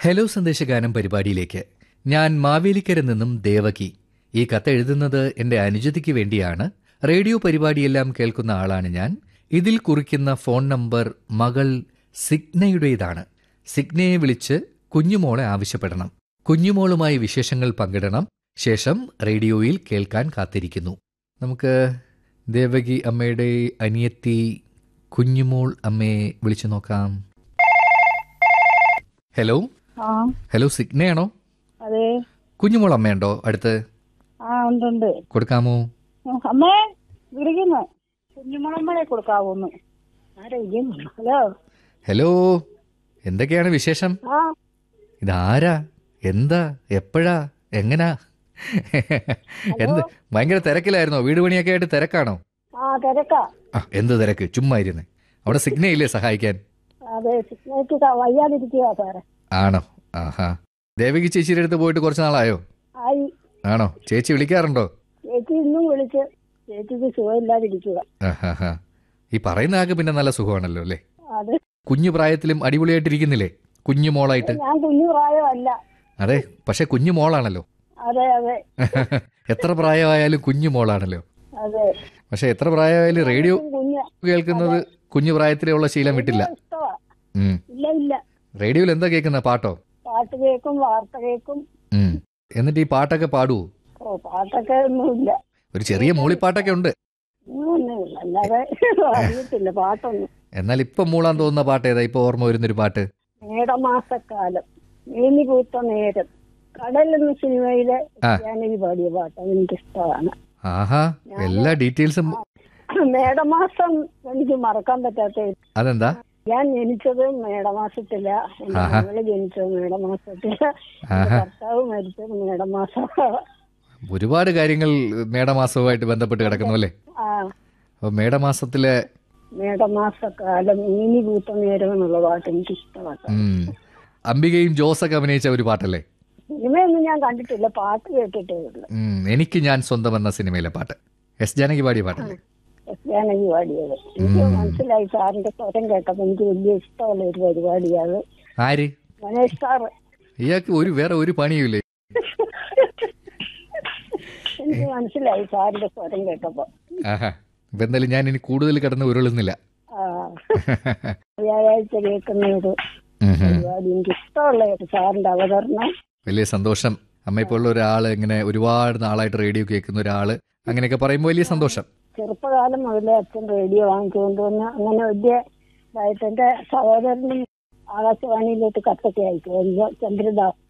Hello സന്ദേശഗാനം പരിപാടിയിലേക്ക് ഞാൻ മാവേലിക്കര നിന്നും ദേവകി ഈ കത്ത് എഴുതുന്നത് എന്റെ അനുജതിക്ക് വേണ്ടിയാണ് റേഡിയോ പരിപാടിയെല്ലാം കേൾക്കുന്ന ആളാണ് ഞാൻ ഇതിൽ കുറിക്കുന്ന ഫോൺ നമ്പർ മകൾ സിഗ്നയുടേതാണ് സിഗ്നയെ വിളിച്ച് കുഞ്ഞുമോളെ ആവശ്യപ്പെടണം കുഞ്ഞുമോളുമായി വിശേഷങ്ങൾ പങ്കിടണം ശേഷം റേഡിയോയിൽ കേൾക്കാൻ കാത്തിരിക്കുന്നു നമുക്ക് ദേവകി അമ്മയുടെ അനിയത്തി കുഞ്ഞുമോൾ അമ്മയെ വിളിച്ചു നോക്കാം ഹലോ ആ ഹലോ സിഗ്നയാണോ അതെ കുഞ്ഞുമോൾ അമ്മയുണ്ടോ അടുത്ത് ആ ഉണ്ട് ഉണ്ട് കൊടുക്കാമോ അമ്മേ വിളിക്കുന്നു കുഞ്ഞുമുളമ്പഴെ കൊടുക്കാവൂന്ന് ആരാ വിളിക്കുന്നു ഹലോ ഹലോ എന്തൊക്കെയാണ് വിശേഷം ആ ഇതാരാ എന്താ എപ്പോഴാ എങ്ങനാ എന്ത് ഭയങ്കര തിരക്കിലായിരുന്നോ വീട് പണിയൊക്കെ ആയിട്ട് തിരക്കാണോ ആ തിരക്കാ ആ എന്ത് തിരക്ക് ചുമ്മാ ഇരുന്ന് അവിടെ സിഗ്നയില്ലേ സഹായിക്കാൻ അതെ സിഗ്നേക്ക് വയ്യാതിരിക്കുക സാറേ ആണോ ആഹാ ദേവകി ചേച്ചിയുടെ അടുത്ത് പോയിട്ട് കുറച്ച് നാളായോ ആയി ആണോ ചേച്ചി വിളിക്കാറുണ്ടോ ചേച്ചി ഇന്നും വിളിച്ച് ചേച്ചിക്ക് സുഖമില്ലാതിരിക്കുക ആഹാ ഈ പറയുന്ന ആൾക്ക് പിന്നെ നല്ല സുഖമാണല്ലോ അല്ലേ അത് കുഞ്ഞു പ്രായത്തിലും അടിപൊളിയായിട്ടിരിക്കുന്നില്ലേ കുഞ്ഞു മോളായിട്ട് ഞാൻ കുഞ്ഞു പ്രായമല്ല അതെ പക്ഷെ കുഞ്ഞു മോളാണല്ലോ അതെ അതെ എത്ര പ്രായമായാലും കുഞ്ഞു മോളാണല്ലോ അതെ പക്ഷെ എത്ര പ്രായമായാലും റേഡിയോ കുഞ്ഞ് കേൾക്കുന്നത് കുഞ്ഞു പ്രായത്തിലുള്ള ശീലം വിട്ടില്ല ഇഷ്ടമാ ഉം. ഇല്ല ഇല്ല റേഡിയോയിൽ എന്താ കേൾക്കുന്ന പാട്ടോ പാട്ട് കേൾക്കും വാർത്ത കേൾക്കും ഉം. എന്നിട്ട് ഈ പാട്ടൊക്കെ പാടുവോ ഓ പാട്ടൊക്കെ ഒന്നുമില്ല ഒരു ചെറിയ മൂളിപ്പാട്ടൊക്കെ ഉണ്ട് ഒന്നുമില്ല അല്ലാതെ അറിയത്തില്ല പാട്ടൊന്നും എന്നാൽ ഇപ്പൊ മൂളാൻ തോന്നുന്ന പാട്ട് ഏതാ ഇപ്പൊ ഓർമ്മ വരുന്നൊരു പാട്ട് മേടമാസക്കാലം മേനി പൂത്ത നേരം കടൽ എന്ന സിനിമയിലെ ആ. ജാനകി പാടിയ പാട്ട് അതെനിക്ക് ഇഷ്ടമാണ് ആഹാ എല്ലാ ഡീറ്റെയിൽസും മേടമാസം എനിക്ക് മറക്കാൻ പറ്റാത്ത അതെന്താ ഞാൻ ജനിച്ചത് മേടമാസത്തില എന്റെ ആഹാ. മകള് ജനിച്ചത് മേടമാസത്തില എന്റെ ആഹാ ഭർത്താവ് മരിച്ചത് മേടമാസം ഒരുപാട് കാര്യങ്ങൾ മേടമാസവുമായിട്ട് ബന്ധപ്പെട്ട് കിടക്കുന്നു അല്ലേ ആ അപ്പൊ മേടമാസത്തിലെ മേടമാസക്കാലം മേനി പൂത്ത നേരം എന്നുള്ള പാട്ട് എനിക്ക് ഇഷ്ടമാണ് ഉം, അംബികയും ജോസൊക്കെ അഭിനയിച്ച ഒരു പാട്ടല്ലേ സിനിമയൊന്നും ഞാൻ കണ്ടിട്ടില്ല പാട്ട് കേട്ടിട്ടേ ഉള്ളു ഉം, എനിക്ക് ഞാൻ സ്വന്തം എന്ന സിനിമയിലെ പാട്ട് എസ് ജാനകി പാടിയ പാട്ടല്ലേ ജാനകി പാടിയത് എനിക്ക് മനസ്സിലായി സാറിന്റെ സ്വരം കേട്ടപ്പോ എനിക്ക് വലിയ ഇഷ്ടമുള്ള ഒരു പരിപാടിയാണ് ആര് മനേഷ് സാറ് ഇയാൾക്ക് ഒരു വേറെ ഒരു പണിയുമില്ലേ എനിക്ക് മനസ്സിലായി സാറിന്റെ സ്വരം കേട്ടപ്പോ ആഹാ ഇപ്പൊ എന്തായാലും ഞാൻ ഇനി കൂടുതൽ കിടന്ന് ഉരുളുന്നില്ല ആ വ്യാഴാഴ്ച കേൾക്കുന്ന ഒരു ഉം, ഉം. പരിപാടി എനിക്ക് ഇഷ്ടമുള്ള ഒരു സാറിന്റെ അവതരണം വലിയ സന്തോഷം അമ്മ ഇപ്പോൾ ഉള്ള ഒരാള് ഇങ്ങനെ ഒരുപാട് നാളായിട്ട് റേഡിയോ കേൾക്കുന്ന ഒരാള് അങ്ങനെയൊക്കെ പറയുമ്പോൾ വലിയ സന്തോഷം ചെറുപ്പകാലം മുതലേ അച്ഛൻ റേഡിയോ വാങ്ങിച്ചുകൊണ്ട് വന്ന് അങ്ങനെ വലിയ ഇതായിട്ട് എന്റെ സഹോദരനും ആകാശവാണിയിലോട്ട് കത്തൊക്കെ അയക്കും ചന്ദ്രദാസ്